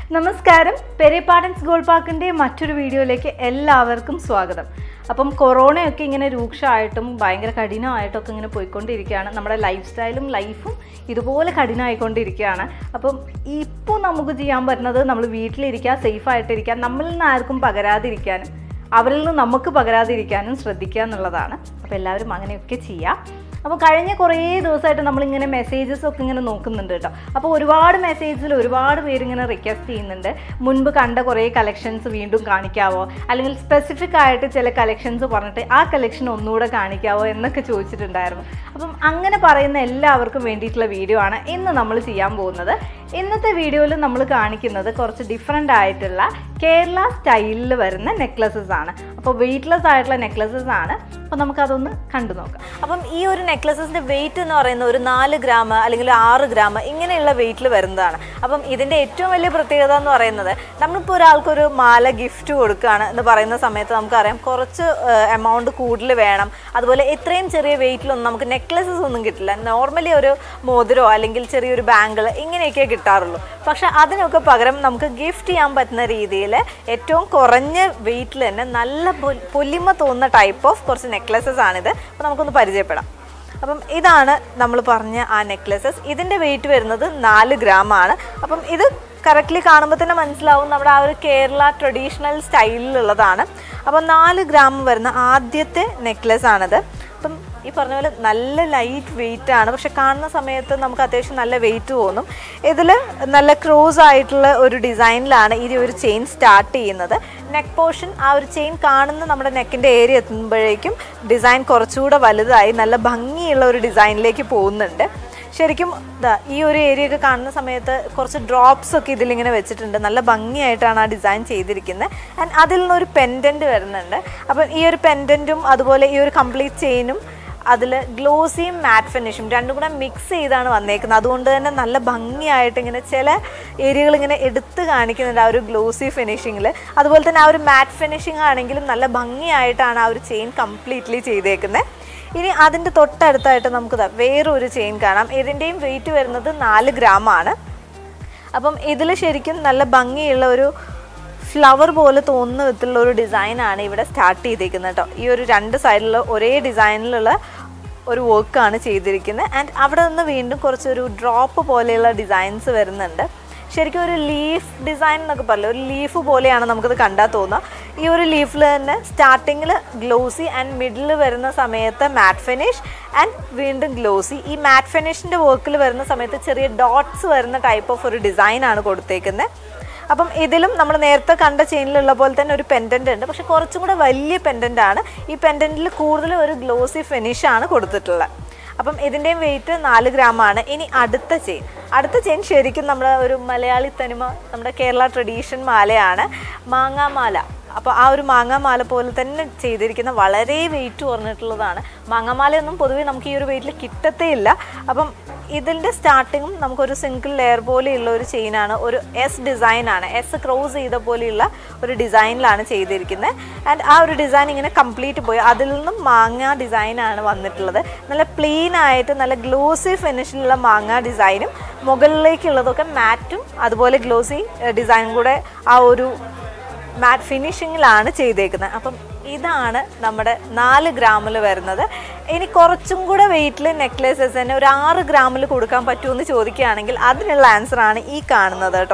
നമസ്കാരം പെരേപ്പാടൻസ് ഗോൾ പാർക്കിൻ്റെ മറ്റൊരു വീഡിയോയിലേക്ക് എല്ലാവർക്കും സ്വാഗതം അപ്പം കൊറോണയൊക്കെ ഇങ്ങനെ രൂക്ഷമായിട്ടും ഭയങ്കര കഠിനമായിട്ടൊക്കെ ഇങ്ങനെ പോയിക്കൊണ്ടിരിക്കുകയാണ് നമ്മുടെ ലൈഫ് സ്റ്റൈലും ലൈഫും ഇതുപോലെ കഠിനമായിക്കൊണ്ടിരിക്കുകയാണ് അപ്പം ഇപ്പോൾ നമുക്ക് ചെയ്യാൻ പറ്റുന്നത് നമ്മൾ വീട്ടിലിരിക്കുക സേഫായിട്ടിരിക്കുക നമ്മളിൽ നിന്ന് ആർക്കും പകരാതിരിക്കാനും അവരിൽ നിന്ന് നമുക്ക് പകരാതിരിക്കാനും ശ്രദ്ധിക്കുക എന്നുള്ളതാണ് അപ്പോൾ എല്ലാവരും അങ്ങനെയൊക്കെ ചെയ്യുക അപ്പോൾ കഴിഞ്ഞ കുറേ ദിവസമായിട്ട് നമ്മളിങ്ങനെ മെസ്സേജസ് ഒക്കെ ഇങ്ങനെ നോക്കുന്നുണ്ട് കേട്ടോ അപ്പോൾ ഒരുപാട് മെസ്സേജിൽ ഒരുപാട് പേര് ഇങ്ങനെ റിക്വസ്റ്റ് ചെയ്യുന്നുണ്ട് മുൻപ് കണ്ട കുറേ കളക്ഷൻസ് വീണ്ടും കാണിക്കാവോ അല്ലെങ്കിൽ സ്പെസിഫിക് ആയിട്ട് ചില കളക്ഷൻസ് പറഞ്ഞിട്ട് ആ കളക്ഷൻ ഒന്നുകൂടെ കാണിക്കാവോ എന്നൊക്കെ ചോദിച്ചിട്ടുണ്ടായിരുന്നു അപ്പം അങ്ങനെ പറയുന്ന എല്ലാവർക്കും വേണ്ടിയിട്ടുള്ള വീഡിയോ ആണ് ഇന്ന് നമ്മൾ ചെയ്യാൻ പോകുന്നത് ഇന്നത്തെ വീഡിയോയിൽ നമ്മൾ കാണിക്കുന്നത് കുറച്ച് ഡിഫറെൻ്റ് ആയിട്ടുള്ള കേരള സ്റ്റൈലിൽ വരുന്ന നെക്ലസസ് ആണ് അപ്പോൾ വെയ്റ്റ്ലെസ് ആയിട്ടുള്ള നെക്ലസസ് ആണ് അപ്പോൾ നമുക്കതൊന്ന് കണ്ടു നോക്കാം അപ്പം ഈ ഒരു നെക്ലസസിൻ്റെ വെയിറ്റ് എന്ന് പറയുന്നത് ഒരു നാല് ഗ്രാം അല്ലെങ്കിൽ ആറ് ഗ്രാം ഇങ്ങനെയുള്ള വെയിറ്റിൽ വരുന്നതാണ് അപ്പം ഇതിൻ്റെ ഏറ്റവും വലിയ പ്രത്യേകത എന്ന് പറയുന്നത് നമ്മളിപ്പോൾ ഒരാൾക്കൊരു മാല ഗിഫ്റ്റ് കൊടുക്കുകയാണ് എന്ന് പറയുന്ന സമയത്ത് നമുക്കറിയാം കുറച്ച് എമൗണ്ട് കൂടുതൽ വേണം അതുപോലെ ഇത്രയും ചെറിയ വെയിറ്റിലൊന്നും നമുക്ക് നെക്ലസസ് ഒന്നും കിട്ടില്ല നോർമലി ഒരു മോതിരോ അല്ലെങ്കിൽ ചെറിയൊരു ബാങ്കിൾ ഇങ്ങനെയൊക്കെ കിട്ടാറുള്ളൂ പക്ഷെ അതിനൊക്കെ പകരം നമുക്ക് ഗിഫ്റ്റ് ചെയ്യാൻ പറ്റുന്ന രീതിയിൽ ഏറ്റവും കുറഞ്ഞ വെയിറ്റിൽ തന്നെ നല്ല പൊ- പൊലിമ തോന്നുന്ന ടൈപ്പ് ഓഫ് കുറച്ച് നെക്ലസസ് ആണിത് അപ്പോൾ നമുക്കൊന്ന് പരിചയപ്പെടാം അപ്പം ഇതാണ് നമ്മൾ പറഞ്ഞ ആ നെക്ലസസ് ഇതിൻ്റെ വെയിറ്റ് വരുന്നത് നാല് ഗ്രാം ആണ് അപ്പം ഇത് കറക്റ്റ്ലി കാണുമ്പോൾ തന്നെ മനസ്സിലാവും നമ്മുടെ ആ ഒരു കേരള ട്രഡീഷണൽ സ്റ്റൈലിലുള്ളതാണ് അപ്പം നാല് ഗ്രാം വരുന്ന ആദ്യത്തെ നെക്ലസ് ആണിത് അപ്പം ഈ പറഞ്ഞ പോലെ നല്ല ലൈറ്റ് വെയിറ്റ് ആണ് പക്ഷെ കാണുന്ന സമയത്ത് നമുക്ക് അത്യാവശ്യം നല്ല വെയിറ്റ് തോന്നും ഇതിൽ നല്ല ക്രോസ് ആയിട്ടുള്ള ഒരു ഡിസൈനിലാണ് ഈ ഒരു ചെയിൻ സ്റ്റാർട്ട് ചെയ്യുന്നത് നെക്ക് പോർഷൻ ആ ഒരു ചെയിൻ കാണുന്ന നമ്മുടെ നെക്കിൻ്റെ ഏരിയ എത്തുമ്പോഴേക്കും ഡിസൈൻ കുറച്ചുകൂടെ വലുതായി നല്ല ഭംഗിയുള്ള ഒരു ഡിസൈനിലേക്ക് പോകുന്നുണ്ട് ശരിക്കും ദാ ഈ ഒരു ഏരിയ ഒക്കെ കാണുന്ന സമയത്ത് കുറച്ച് ഡ്രോപ്സ് ഒക്കെ ഇതിലിങ്ങനെ വെച്ചിട്ടുണ്ട് നല്ല ഭംഗിയായിട്ടാണ് ആ ഡിസൈൻ ചെയ്തിരിക്കുന്നത് ആൻഡ് അതിൽ നിന്നൊരു പെൻഡൻറ്റ് വരുന്നുണ്ട് അപ്പം ഈ ഒരു പെൻഡൻറ്റും അതുപോലെ ഈ ഒരു കംപ്ലീറ്റ് ചെയിനും അതിൽ ഗ്ലോസിയും മാറ്റ് ഫിനിഷും രണ്ടും കൂടെ മിക്സ് ചെയ്താണ് വന്നേക്കുന്നത് അതുകൊണ്ട് തന്നെ നല്ല ഭംഗിയായിട്ട് ഇങ്ങനെ ചില ഏരിയകൾ ഇങ്ങനെ എടുത്ത് കാണിക്കുന്നുണ്ട് ആ ഒരു ഗ്ലോസി ഫിനിഷിങ്ങിൽ അതുപോലെ തന്നെ ആ ഒരു മാറ്റ് ഫിനിഷിംഗ് ആണെങ്കിലും നല്ല ഭംഗിയായിട്ടാണ് ആ ഒരു ചെയിൻ കംപ്ലീറ്റ്ലി ചെയ്തേക്കുന്നത് ഇനി അതിൻ്റെ തൊട്ടടുത്തായിട്ട് നമുക്ക് ദാ വേറൊരു ചെയിൻ കാണാം ഇതിൻ്റെയും വെയിറ്റ് വരുന്നത് നാല് ഗ്രാം ആണ് അപ്പം ഇതിൽ ശരിക്കും നല്ല ഭംഗിയുള്ള ഒരു ഫ്ലവർ പോലെ തോന്നുന്ന വിധത്തിലുള്ള ഒരു ഡിസൈനാണ് ഇവിടെ സ്റ്റാർട്ട് ചെയ്തിരിക്കുന്നത് കേട്ടോ ഈ ഒരു രണ്ട് സൈഡിലുള്ള ഒരേ ഡിസൈനിലുള്ള ഒരു വർക്കാണ് ചെയ്തിരിക്കുന്നത് ആൻഡ് അവിടെ നിന്ന് വീണ്ടും കുറച്ചൊരു ഡ്രോപ്പ് പോലെയുള്ള ഡിസൈൻസ് വരുന്നുണ്ട് ശരിക്കും ഒരു ലീഫ് ഡിസൈൻ എന്നൊക്കെ പറയില്ല ഒരു ലീഫ് പോലെയാണ് നമുക്കത് കണ്ടാൽ തോന്നുക ഈ ഒരു ലീഫിൽ തന്നെ സ്റ്റാർട്ടിങ്ങിൽ ഗ്ലോസി ആൻഡ് മിഡിൽ വരുന്ന സമയത്ത് മാറ്റ് ഫിനിഷ് ആൻഡ് വീണ്ടും ഗ്ലോസി ഈ മാറ്റ് ഫിനിഷിൻ്റെ വർക്കിൽ വരുന്ന സമയത്ത് ചെറിയ ഡോട്ട്സ് വരുന്ന ടൈപ്പ് ഓഫ് ഒരു ഡിസൈനാണ് കൊടുത്തേക്കുന്നത് അപ്പം ഇതിലും നമ്മൾ നേരത്തെ കണ്ട ചെയിനിലുള്ള പോലെ തന്നെ ഒരു പെൻഡൻ്റ് ഉണ്ട് പക്ഷെ കുറച്ചും കൂടെ വലിയ പെൻഡൻ്റ് ആണ് ഈ പെൻഡൻറ്റിൽ കൂടുതൽ ഒരു ഗ്ലോസി ഫിനിഷാണ് കൊടുത്തിട്ടുള്ളത് അപ്പം ഇതിൻ്റെയും വെയിറ്റ് നാല് ഗ്രാം ആണ് ഇനി അടുത്ത ചെയിൻ അടുത്ത ചെയിൻ ശരിക്കും നമ്മുടെ ഒരു മലയാളി തനിമ നമ്മുടെ കേരള ട്രഡീഷൻ മാലയാണ് മാങ്ങാമാല അപ്പോൾ ആ ഒരു മാങ്ങാമാല പോലെ തന്നെ ചെയ്തിരിക്കുന്ന വളരെ വെയിറ്റ് കുറഞ്ഞിട്ടുള്ളതാണ് മാങ്ങാമാലയൊന്നും പൊതുവേ നമുക്ക് ഈ ഒരു വെയിറ്റിൽ കിട്ടത്തേ ഇല്ല അപ്പം ഇതിൻ്റെ സ്റ്റാർട്ടിങ്ങും നമുക്കൊരു സിംഗിൾ ലെയർ പോലെയുള്ള ഒരു ചെയിനാണ് ഒരു എസ് ഡിസൈനാണ് എസ് ക്രോസ് ചെയ്ത പോലെയുള്ള ഒരു ഡിസൈനിലാണ് ചെയ്തിരിക്കുന്നത് ആൻഡ് ആ ഒരു ഡിസൈൻ ഇങ്ങനെ കംപ്ലീറ്റ് പോയി അതിൽ നിന്നും മാങ്ങ ഡിസൈനാണ് വന്നിട്ടുള്ളത് നല്ല പ്ലെയിൻ ആയിട്ട് നല്ല ഗ്ലോസി ഫിനിഷിലുള്ള മാങ്ങ ഡിസൈനും മുകളിലേക്കുള്ളതൊക്കെ മാറ്റും അതുപോലെ ഗ്ലോസി ഡിസൈനും കൂടെ ആ ഒരു മാറ്റ് ഫിനിഷിങ്ങിലാണ് ചെയ്തേക്കുന്നത് അപ്പം ഇതാണ് നമ്മുടെ നാല് ഗ്രാമിൽ വരുന്നത് ഇനി കുറച്ചും കൂടെ വെയിറ്റിൽ നെക്ലേസസ് തന്നെ ഒരു ആറ് ഗ്രാമിൽ കൊടുക്കാൻ പറ്റുമെന്ന് ചോദിക്കുകയാണെങ്കിൽ അതിനുള്ള ആൻസറാണ് ഈ കാണുന്നത് കേട്ടോ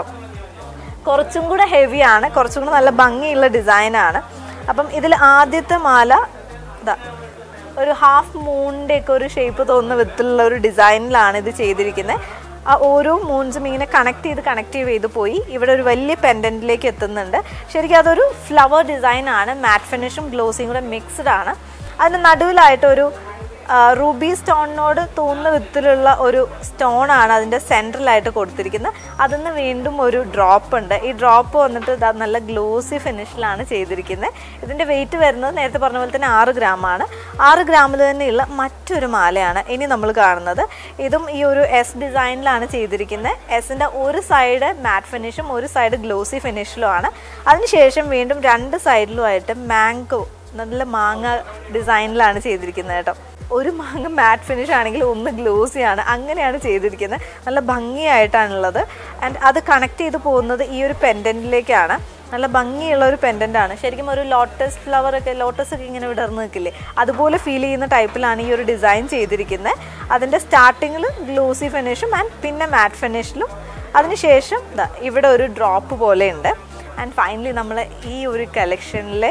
കുറച്ചും കൂടെ ഹെവിയാണ് കുറച്ചും കൂടെ നല്ല ഭംഗിയുള്ള ഡിസൈനാണ് അപ്പം ഇതിൽ ആദ്യത്തെ മാല ഇതാ ഒരു ഹാഫ് മൂണിൻ്റെ ഒക്കെ ഒരു ഷേപ്പ് തോന്നുന്ന വിധത്തിലുള്ള ഒരു ഡിസൈനിലാണ് ഇത് ചെയ്തിരിക്കുന്നത് ആ ഓരോ മൂൺസും ഇങ്ങനെ കണക്ട് ചെയ്ത് കണക്ട് ചെയ്ത് പോയി ഇവിടെ ഒരു വലിയ പെൻഡൻറ്റിലേക്ക് എത്തുന്നുണ്ട് ശരിക്കും അതൊരു ഫ്ലവർ ഡിസൈനാണ് മാറ്റ് ഫിനിഷും ഗ്ലോസിയും കൂടെ മിക്സ്ഡ് ആണ് അതിന് നടുവിലായിട്ട് ഒരു റൂബി സ്റ്റോണിനോട് തോന്നുന്ന വിധത്തിലുള്ള ഒരു സ്റ്റോൺ ആണ് അതിൻ്റെ സെൻട്രലായിട്ട് കൊടുത്തിരിക്കുന്നത് അതിൽ നിന്ന് വീണ്ടും ഒരു ഡ്രോപ്പ് ഉണ്ട് ഈ ഡ്രോപ്പ് വന്നിട്ട് ദാ നല്ല ഗ്ലോസി ഫിനിഷിലാണ് ചെയ്തിരിക്കുന്നത് ഇതിൻ്റെ വെയിറ്റ് വരുന്നത് നേരത്തെ പറഞ്ഞ പോലെ തന്നെ ആറ് ഗ്രാമാണ് ആറ് ഗ്രാമിൽ തന്നെയുള്ള മറ്റൊരു മാലയാണ് ഇനി നമ്മൾ കാണുന്നത് ഇതും ഈ ഒരു എസ് ഡിസൈനിലാണ് ചെയ്തിരിക്കുന്നത് എസിൻ്റെ ഒരു സൈഡ് മാറ്റ് ഫിനിഷും ഒരു സൈഡ് ഗ്ലോസി ഫിനിഷിലുമാണ് അതിനുശേഷം വീണ്ടും രണ്ട് സൈഡിലുമായിട്ട് മാംഗോ നല്ല മാങ്ങ ഡിസൈനിലാണ് ചെയ്തിരിക്കുന്നത് കേട്ടോ ഒരു മാങ്ങ മാറ്റ് ഫിനിഷ് ആണെങ്കിൽ ഒന്ന് ഗ്ലോസി ആണ് അങ്ങനെയാണ് ചെയ്തിരിക്കുന്നത് നല്ല ഭംഗിയായിട്ടാണുള്ളത് ആൻഡ് അത് കണക്ട് ചെയ്ത് പോകുന്നത് ഈ ഒരു പെൻഡൻറ്റിലേക്കാണ് നല്ല ഭംഗിയുള്ള ഒരു പെൻഡൻ്റ് ആണ് ശരിക്കും ഒരു ലോട്ടസ് ഫ്ലവർ ഒക്കെ ലോട്ടസ് ഒക്കെ ഇങ്ങനെ വിടർന്ന് നിൽക്കില്ലേ അതുപോലെ ഫീൽ ചെയ്യുന്ന ടൈപ്പിലാണ് ഈ ഒരു ഡിസൈൻ ചെയ്തിരിക്കുന്നത് അതിൻ്റെ സ്റ്റാർട്ടിങ്ങിൽ ഗ്ലോസി ഫിനിഷും ആൻഡ് പിന്നെ മാറ്റ് ഫിനിഷിലും അതിനുശേഷം ദാ ഇവിടെ ഒരു ഡ്രോപ്പ് പോലെയുണ്ട് ആൻഡ് ഫൈനലി നമ്മൾ ഈ ഒരു കളക്ഷനിലെ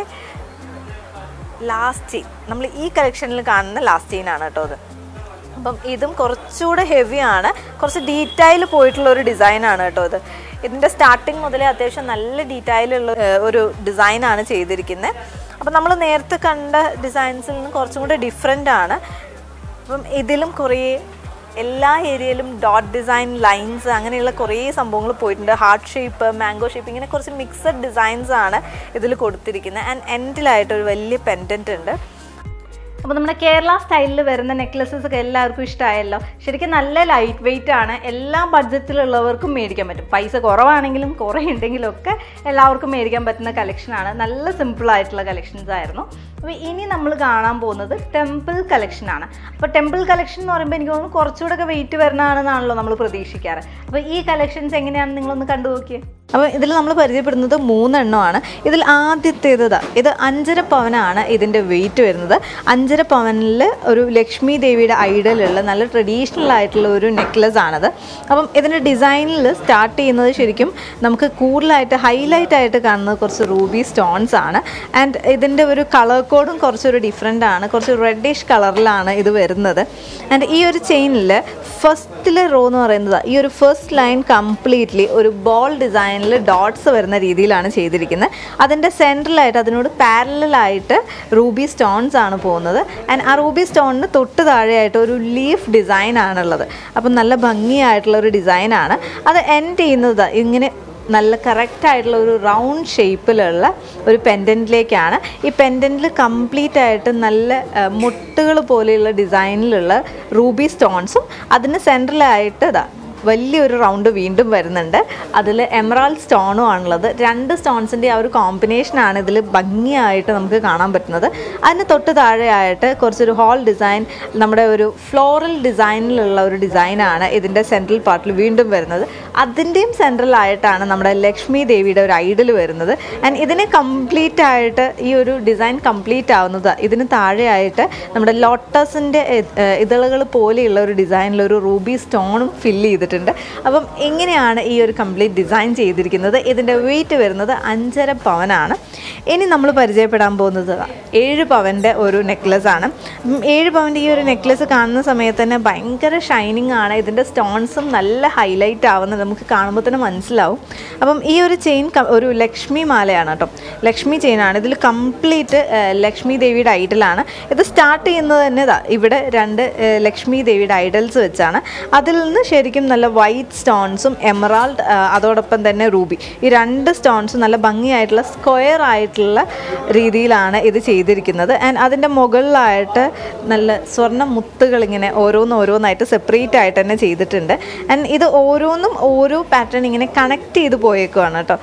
ലാസ്റ്റ് ചെയിൻ നമ്മൾ ഈ കളക്ഷനിൽ കാണുന്ന ലാസ്റ്റ് ചെയിൻ ആണ് കേട്ടോ അത് അപ്പം ഇതും കുറച്ചുകൂടെ ഹെവി ആണ് കുറച്ച് ഡീറ്റെയിൽ പോയിട്ടുള്ള ഒരു ഡിസൈൻ ആണ് കേട്ടോ ഇത് ഇതിൻ്റെ സ്റ്റാർട്ടിങ് മുതലേ അത്യാവശ്യം നല്ല ഡീറ്റെയിൽ ഉള്ള ഏഹ്, ഒരു ഡിസൈനാണ് ചെയ്തിരിക്കുന്നത് അപ്പം നമ്മൾ നേരത്തെ കണ്ട ഡിസൈൻസിൽ നിന്ന് കുറച്ചും കൂടെ ഡിഫറെൻ്റ് ആണ് അപ്പം ഇതിലും കുറേ എല്ലാ ഏരിയയിലും ഡോട്ട് ഡിസൈൻ ലൈൻസ് അങ്ങനെയുള്ള കുറേ സംഭവങ്ങൾ പോയിട്ടുണ്ട് ഹാർട്ട് ഷേപ്പ് മാംഗോ ഷേപ്പ് ഇങ്ങനെ കുറച്ച് മിക്സഡ് ഡിസൈൻസ് ആണ് ഇതിൽ കൊടുത്തിരിക്കുന്നത് ആൻഡ് എൻഡിലായിട്ട് ഒരു വലിയ പെൻഡൻറ്റ് ഉണ്ട് അപ്പോൾ നമ്മുടെ കേരള സ്റ്റൈലിൽ വരുന്ന നെക്ലസസ് ഒക്കെ എല്ലാവർക്കും ഇഷ്ടമായല്ലോ ശരിക്കും നല്ല ലൈറ്റ് വെയിറ്റ് ആണ് എല്ലാ ബഡ്ജറ്റിലുള്ളവർക്കും മേടിക്കാൻ പറ്റും പൈസ കുറവാണെങ്കിലും കുറേ ഉണ്ടെങ്കിലും ഒക്കെ എല്ലാവർക്കും മേടിക്കാൻ പറ്റുന്ന കളക്ഷനാണ് നല്ല സിമ്പിൾ ആയിട്ടുള്ള കളക്ഷൻസ് ആയിരുന്നു അപ്പോൾ ഇനി നമ്മൾ കാണാൻ പോകുന്നത് ടെമ്പിൾ കളക്ഷനാണ് അപ്പോൾ ടെമ്പിൾ കളക്ഷൻ എന്ന് പറയുമ്പോൾ എനിക്ക് തോന്നുന്നു കുറച്ചുകൂടെ ഒക്കെ വെയിറ്റ് വരുന്നതാണെന്നാണല്ലോ നമ്മൾ പ്രതീക്ഷിക്കാറ് അപ്പോൾ ഈ കളക്ഷൻസ് എങ്ങനെയാണെന്ന് നിങ്ങളൊന്ന് കണ്ടു നോക്കിയേ അപ്പോൾ ഇതിൽ നമ്മൾ പരിചയപ്പെടുന്നത് മൂന്നെണ്ണമാണ് ഇതിൽ ആദ്യത്തേത് ദാ ഇത് അഞ്ചര പവനാണ് ഇതിൻ്റെ വെയിറ്റ് വരുന്നത് അഞ്ചര പവനിൽ ഒരു ലക്ഷ്മി ദേവിയുടെ ഐഡലുള്ള നല്ല ട്രഡീഷണൽ ആയിട്ടുള്ള ഒരു നെക്ലസ് ആണത് അപ്പം ഇതിൻ്റെ ഡിസൈനിൽ സ്റ്റാർട്ട് ചെയ്യുന്നത് ശരിക്കും നമുക്ക് കൂടുതലായിട്ട് ഹൈലൈറ്റ് ആയിട്ട് കാണുന്നത് കുറച്ച് റൂബി സ്റ്റോൺസ് ആണ് ആൻഡ് ഇതിൻ്റെ ഒരു കളർ കോഡും കുറച്ചൊരു ഡിഫറെൻ്റ് ആണ് കുറച്ച് റെഡിഷ് കളറിലാണ് ഇത് വരുന്നത് ആൻഡ് ഈ ഒരു ചെയിനിൽ ഫസ്റ്റിലെ റോ എന്ന് പറയുന്നത് ഈ ഒരു ഫസ്റ്റ് ലൈൻ കംപ്ലീറ്റ്ലി ഒരു ബോൾ ഡിസൈനിൽ ഡോട്ട്സ് വരുന്ന രീതിയിലാണ് ചെയ്തിരിക്കുന്നത് അതിൻ്റെ സെൻട്രലായിട്ട് അതിനോട് പാരലായിട്ട് റൂബി സ്റ്റോൺസ് ആണ് പോകുന്നത് ആൻഡ് ആ റൂബി സ്റ്റോണിന് തൊട്ട് താഴെയായിട്ട് ഒരു ലീഫ് ഡിസൈൻ ആണുള്ളത് അപ്പം നല്ല ഭംഗിയായിട്ടുള്ള ഒരു ഡിസൈനാണ് അത് എൻഡ് ചെയ്യുന്നത് ദാ ഇങ്ങനെ നല്ല കറക്റ്റ് ആയിട്ടുള്ള ഒരു റൗണ്ട് ഷേപ്പിലുള്ള ഒരു പെൻഡൻറ്റിലേക്കാണ് ഈ പെൻഡൻറ്റിൽ കംപ്ലീറ്റ് ആയിട്ട് നല്ല മുട്ടുകൾ പോലെയുള്ള ഡിസൈനിലുള്ള റൂബി സ്റ്റോൺസും അതിന് സെൻട്രലായിട്ട് ഇതാ വലിയൊരു റൗണ്ട് വീണ്ടും വരുന്നുണ്ട് അതിൽ എമറാൾ സ്റ്റോണും ആണുള്ളത് രണ്ട് സ്റ്റോൺസിൻ്റെ ആ ഒരു കോമ്പിനേഷനാണ് ഇതിൽ ഭംഗിയായിട്ട് നമുക്ക് കാണാൻ പറ്റുന്നത് അതിന് തൊട്ട് താഴെയായിട്ട് കുറച്ചൊരു ഹോൾ ഡിസൈൻ നമ്മുടെ ഒരു ഫ്ലോറൽ ഡിസൈനിലുള്ള ഒരു ഡിസൈനാണ് ഇതിൻ്റെ സെൻട്രൽ പാർട്ടിൽ വീണ്ടും വരുന്നത് അതിൻ്റെയും സെൻട്രലായിട്ടാണ് നമ്മുടെ ലക്ഷ്മി ദേവിയുടെ ഒരു ഐഡൽ വരുന്നത് ആൻഡ് ഇതിന് കംപ്ലീറ്റ് ആയിട്ട് ഈ ഒരു ഡിസൈൻ കംപ്ലീറ്റ് ആവുന്നത് ഇതിന് താഴെയായിട്ട് നമ്മുടെ ലോട്ടസിൻ്റെ ഇതളുകൾ പോലെയുള്ള ഒരു ഡിസൈനിൽ ഒരു റൂബി സ്റ്റോണും ഫില്ല് ചെയ്തിട്ടുണ്ട് അപ്പം എങ്ങനെയാണ് ഈ ഒരു കംപ്ലീറ്റ് ഡിസൈൻ ചെയ്തിരിക്കുന്നത് ഇതിൻ്റെ വെയിറ്റ് വരുന്നത് അഞ്ചര പവനാണ് ഇനി നമ്മൾ പരിചയപ്പെടാൻ പോകുന്നത് ഏഴ് പവൻ്റെ ഒരു നെക്ലസ് ആണ് ഉം, ഏഴ് പവൻ്റെ ഈ ഒരു നെക്ലസ് കാണുന്ന സമയത്ത് തന്നെ ഭയങ്കര ഷൈനിങ് ആണ് ഇതിൻ്റെ സ്റ്റോൺസും നല്ല ഹൈലൈറ്റ് ആവുന്നത് നമുക്ക് കാണുമ്പോൾ തന്നെ മനസ്സിലാവും അപ്പം ഈ ഒരു ചെയിൻ ഒരു ലക്ഷ്മി മാലയാണ് കേട്ടോ ലക്ഷ്മി ചെയിനാണ് ഇതിൽ കംപ്ലീറ്റ് ലക്ഷ്മി ദേവിയുടെ ഐഡലാണ് ഇത് സ്റ്റാർട്ട് ചെയ്യുന്നത് തന്നെ ദാ ഇവിടെ രണ്ട് ഏഹ്, ലക്ഷ്മി ദേവിയുടെ ഐഡൽസ് വെച്ചാണ് അതിൽ നിന്ന് ശരിക്കും നല്ല വൈറ്റ് സ്റ്റോൺസും എമറാൾഡ് അതോടൊപ്പം തന്നെ റൂബി ഈ രണ്ട് സ്റ്റോൺസും നല്ല ഭംഗിയായിട്ടുള്ള സ്ക്വയർ ആയിട്ടുള്ള രീതിയിലാണ് ഇത് ചെയ്തിരിക്കുന്നത് ആൻഡ് അതിൻ്റെ മുകളിലായിട്ട് നല്ല സ്വർണ്ണ മുത്തുകൾ ഇങ്ങനെ ഓരോന്ന് ഓരോന്നായിട്ട് സെപ്പറേറ്റ് ആയിട്ട് തന്നെ ചെയ്തിട്ടുണ്ട് ആൻഡ് ഇത് ഓരോന്നും ഓരോ പാറ്റേൺ ഇങ്ങനെ കണക്ട് ചെയ്ത് പോയേക്കുവാണ് കേട്ടോ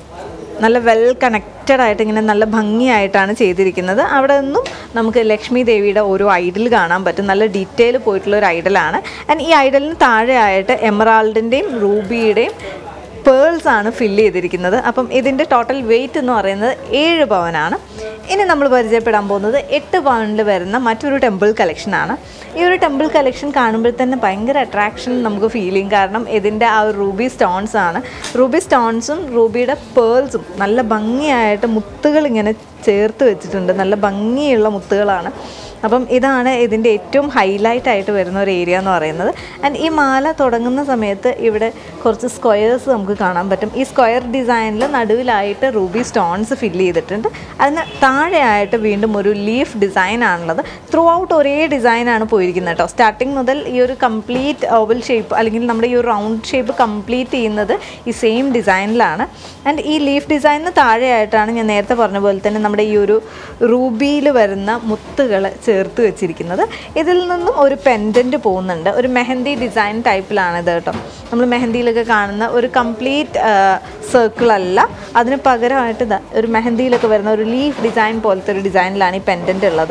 നല്ല വെൽ കണക്റ്റഡ് ആയിട്ട് ഇങ്ങനെ നല്ല ഭംഗിയായിട്ടാണ് ചെയ്തിരിക്കുന്നത് അവിടെ നിന്നും നമുക്ക് ലക്ഷ്മി ദേവിയുടെ ഓരോ ഐഡൽ കാണാൻ പറ്റും നല്ല ഡീറ്റെയിൽ പോയിട്ടുള്ള ഒരു ഐഡലാണ് ആൻഡ് ഈ ഐഡലിന് താഴെയായിട്ട് എമറാൾഡിൻ്റെയും റൂബിയുടെയും പേൾസ് ആണ് ഫില്ല് ചെയ്തിരിക്കുന്നത് അപ്പം ഇതിൻ്റെ ടോട്ടൽ വെയിറ്റ് എന്ന് പറയുന്നത് ഏഴ് പവനാണ് ഇനി നമ്മൾ പരിചയപ്പെടാൻ പോകുന്നത് എട്ട് പവനിൽ വരുന്ന മറ്റൊരു ടെമ്പിൾ കളക്ഷനാണ് ഈ ഒരു ടെമ്പിൾ കളക്ഷൻ കാണുമ്പോൾ തന്നെ ഭയങ്കര അട്രാക്ഷൻ നമുക്ക് ഫീൽ ചെയ്യും കാരണം ഇതിൻ്റെ ആ ഒരു റൂബി സ്റ്റോൺസ് ആണ് റൂബി സ്റ്റോൺസും റൂബിയുടെ പേൾസും നല്ല ഭംഗിയായിട്ട് മുത്തുകൾ ഇങ്ങനെ ചേർത്ത് വെച്ചിട്ടുണ്ട് നല്ല ഭംഗിയുള്ള മുത്തുകളാണ് അപ്പം ഇതാണ് ഇതിൻ്റെ ഏറ്റവും ഹൈലൈറ്റ് ആയിട്ട് വരുന്ന ഒരു ഏരിയ എന്ന് പറയുന്നത് ആൻഡ് ഈ മാല തുടങ്ങുന്ന സമയത്ത് ഇവിടെ കുറച്ച് സ്ക്വയേഴ്സ് നമുക്ക് കാണാൻ പറ്റും ഈ സ്ക്വയർ ഡിസൈനിൽ നടുവിലായിട്ട് റൂബി സ്റ്റോൺസ് ഫില്ല് ചെയ്തിട്ടുണ്ട് അതിന് താഴെയായിട്ട് വീണ്ടും ഒരു ലീഫ് ഡിസൈൻ ആണുള്ളത് ത്രൂ ഔട്ട് ഒരേ ഡിസൈനാണ് പോയിരിക്കുന്നത് കേട്ടോ സ്റ്റാർട്ടിങ് മുതൽ ഈ ഒരു കംപ്ലീറ്റ് ഓവൽ ഷേപ്പ് അല്ലെങ്കിൽ നമ്മുടെ ഈ ഒരു റൗണ്ട് ഷേപ്പ് കംപ്ലീറ്റ് ചെയ്യുന്നത് ഈ സെയിം ഡിസൈനിലാണ് ആൻഡ് ഈ ലീഫ് ഡിസൈനിന് താഴെയായിട്ടാണ് ഞാൻ നേരത്തെ പറഞ്ഞ പോലെ തന്നെ നമ്മുടെ ഈ ഒരു റൂബിയിൽ വരുന്ന മുത്തുകൾ ചേർത്ത് വെച്ചിരിക്കുന്നത് ഇതിൽ നിന്നും ഒരു പെൻഡൻറ്റ് പോകുന്നുണ്ട് ഒരു മെഹന്തി ഡിസൈൻ ടൈപ്പിലാണ് ഇത് കേട്ടോ നമ്മൾ മെഹന്തിയിലൊക്കെ കാണുന്ന ഒരു കംപ്ലീറ്റ് സർക്കിൾ അല്ല അതിന് പകരമായിട്ട് ഇതാ ഒരു മെഹന്തിയിലൊക്കെ വരുന്ന ഒരു ലീഫ് ഡിസൈൻ പോലത്തെ ഒരു ഡിസൈനിലാണ് ഈ പെൻഡൻറ്റ് ഉള്ളത്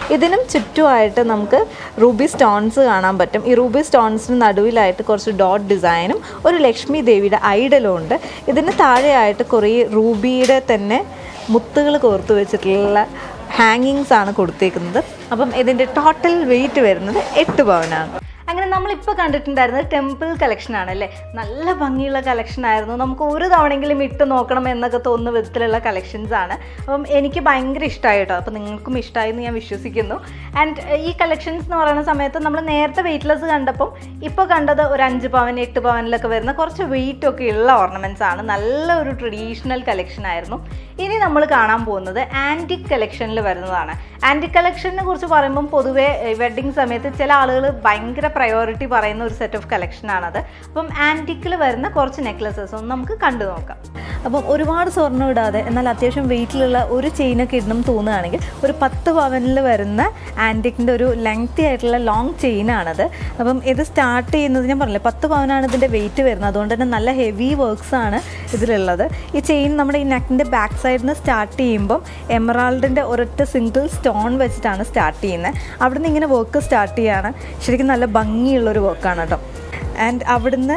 ഇതിനും ചുറ്റുമായിട്ട് നമുക്ക് റൂബി സ്റ്റോൺസ് കാണാൻ പറ്റും ഈ റൂബി സ്റ്റോൺസിന് നടുവിലായിട്ട് കുറച്ച് ഡോട്ട് ഡിസൈനും ഒരു ലക്ഷ്മി ദേവിയുടെ ഐഡലും ഉണ്ട് ഇതിന് താഴെയായിട്ട് കുറേ റൂബിയുടെ തന്നെ മുത്തുകൾ കോർത്ത് വെച്ചിട്ടുള്ള ഹാങ്ങിങ്സ് ആണ് കൊടുത്തേക്കുന്നത് അപ്പം ഇതിൻ്റെ ടോട്ടൽ വെയിറ്റ് വരുന്നത് എട്ട് പവനാണ് അങ്ങനെ നമ്മളിപ്പോൾ കണ്ടിട്ടുണ്ടായിരുന്നത് ടെമ്പിൾ കളക്ഷൻ ആണല്ലേ നല്ല ഭംഗിയുള്ള കളക്ഷൻ ആയിരുന്നു നമുക്ക് ഒരു തവണയെങ്കിലും ഇട്ട് നോക്കണം എന്നൊക്കെ തോന്നുന്ന വിധത്തിലുള്ള കളക്ഷൻസ് ആണ് അപ്പം എനിക്ക് ഭയങ്കര ഇഷ്ടമായി കേട്ടോ അപ്പം നിങ്ങൾക്കും ഇഷ്ടമായി എന്ന് ഞാൻ വിശ്വസിക്കുന്നു ആൻഡ് ഈ കളക്ഷൻസ് എന്ന് പറയുന്ന സമയത്ത് നമ്മൾ നേരത്തെ വെയിറ്റ്ലെസ് കണ്ടപ്പം ഇപ്പോൾ കണ്ടത് ഒരു അഞ്ച് പവൻ എട്ട് പവനിലൊക്കെ വരുന്ന കുറച്ച് വെയിറ്റ് ഒക്കെ ഉള്ള ഓർണമെൻറ്റ്സ് ആണ് നല്ല ഒരു ട്രഡീഷണൽ കളക്ഷൻ ആയിരുന്നു ഇനി നമ്മൾ കാണാൻ പോകുന്നത് ആൻറ്റിക് കളക്ഷനിൽ വരുന്നതാണ് ആൻറ്റിക് കളക്ഷനെ കുറിച്ച് പറയുമ്പം പൊതുവേ വെഡ്ഡിങ് സമയത്ത് ചില ആളുകൾ ഭയങ്കര പ്രയോറിറ്റി പറയുന്ന ഒരു സെറ്റ് ഓഫ് കളക്ഷനാണത് അപ്പം ആൻറ്റിക്കിൽ വരുന്ന കുറച്ച് നെക്ലസസ് ഒന്ന് നമുക്ക് കണ്ടു നോക്കാം അപ്പം ഒരുപാട് സ്വർണ്ണം ഇടാതെ എന്നാൽ അത്യാവശ്യം വെയിറ്റിലുള്ള ഒരു ചെയിനൊക്കെ ഇടണം തോന്നുകയാണെങ്കിൽ ഒരു പത്ത് പവനിൽ വരുന്ന ആൻറ്റിക്കിൻ്റെ ഒരു ലെങ്തി ആയിട്ടുള്ള ലോങ് ചെയിനാണത് അപ്പം ഇത് സ്റ്റാർട്ട് ചെയ്യുന്നത് ഞാൻ പറഞ്ഞില്ലേ പത്ത് പവനാണ് ഇതിൻ്റെ വെയിറ്റ് വരുന്നത് അതുകൊണ്ട് തന്നെ നല്ല ഹെവി വർക്ക്സ് ആണ് ഇതിലുള്ളത് ഈ ചെയിൻ നമ്മുടെ ഈ നെക്കിൻ്റെ ബാക്ക് സൈഡിൽ നിന്ന് സ്റ്റാർട്ട് ചെയ്യുമ്പം എമറാൾഡിൻ്റെ ഒരൊറ്റ സിംഗിൾ സ്റ്റോൺ വെച്ചിട്ടാണ് സ്റ്റാർട്ട് ചെയ്യുന്നത് അവിടുന്ന് ഇങ്ങനെ വർക്ക് സ്റ്റാർട്ട് ചെയ്യാണ് ശരിക്കും നല്ല ഭംഗിയുള്ളൊരു വർക്കാണ് കേട്ടോ ആൻഡ് അവിടുന്ന്